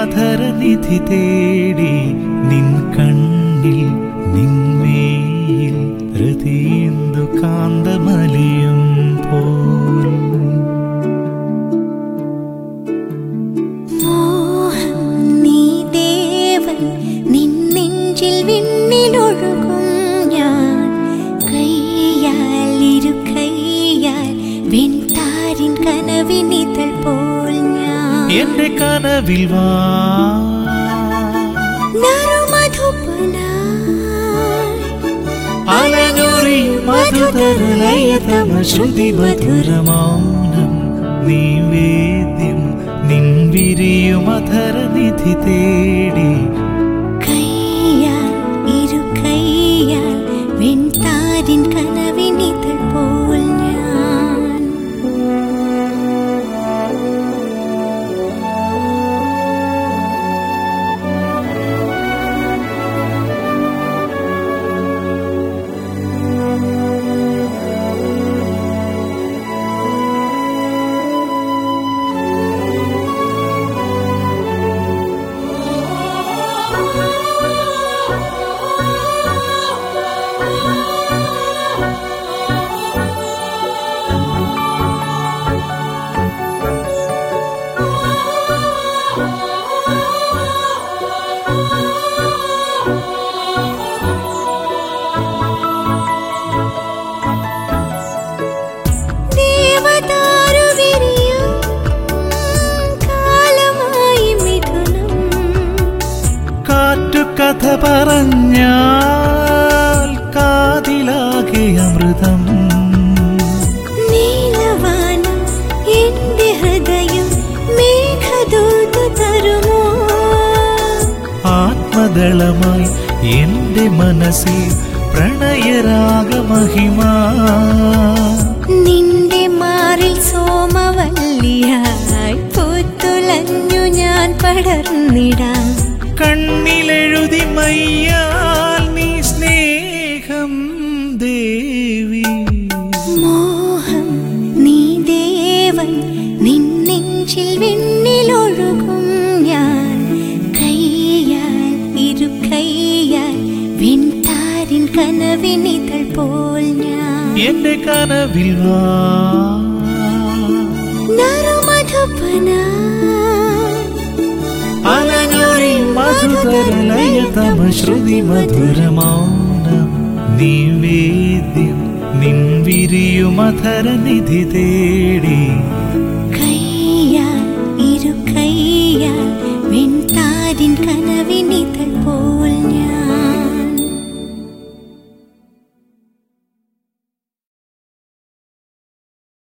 വിരിയുമധരനിധി തേടി നിൻ കണ്ണിൽ നിന്മേയിൽ ഹൃദീന്ദു കാന്തമലിയും പോൽ മോഹം നീ ദേവൻ നിൻ നെഞ്ചിൽ വിണ്ണിലൊഴുകും ഞാൻ കൈയാൽ ഇരു കൈയാൽ വെൺതാരിൻ കനവിനിതൾ പോൽ ഞാൻ എന്റെ കനവിൽ വാ അലഞ്ഞൊറി മധുതരലയതമ ശ്രുതി മധുരമൗനം നീവേദ്യം നിൻ വിരിയുമധരനിധി തേടി കൈയാൽ ഇരു കൈയാൽ വെൺതാരിൻ കനവിനിതൾ പോൽ ഞാൻ ദേവദാരു വിരിയും കാലമായി മിഥുനം കാറ്റു കഥ പറഞ്ഞാൽ കാതിലാകെ അമൃതം നീലവാനം എന്റെ ഹൃദയം മേഘദൂത് തരുമോ ആത്മദളമായി എന്റെ മനസ്സിൽ പ്രണയരാഗമഹിമാ നിന്റെ മാറിൽ സോമവല്ലിയായി പൂത്തുലഞ്ഞു ഞാൻ പടർന്നിടാം കണ്ണിലെഴുതി മയ്യാൽ നീ സ്നേഹം ദേവി മോഹം നീ ദേവൻ നിൻ നെഞ്ചിൽ വിണ്ണിലൊഴുകും ഞാൻ കൈയാൽ ഇരു കൈയാൽ വെൺതാരിൻ കനവിനിതൾ പോൽ ഞാൻ എന്റെ കനവിൽ വാ നറുമധുപന അലഞ്ഞൊറി മധുതരലയതമ ശ്രുതി മധുരമൗനം നിവേദ്യം നിൻ വിരിയുമധരനിധി തേടി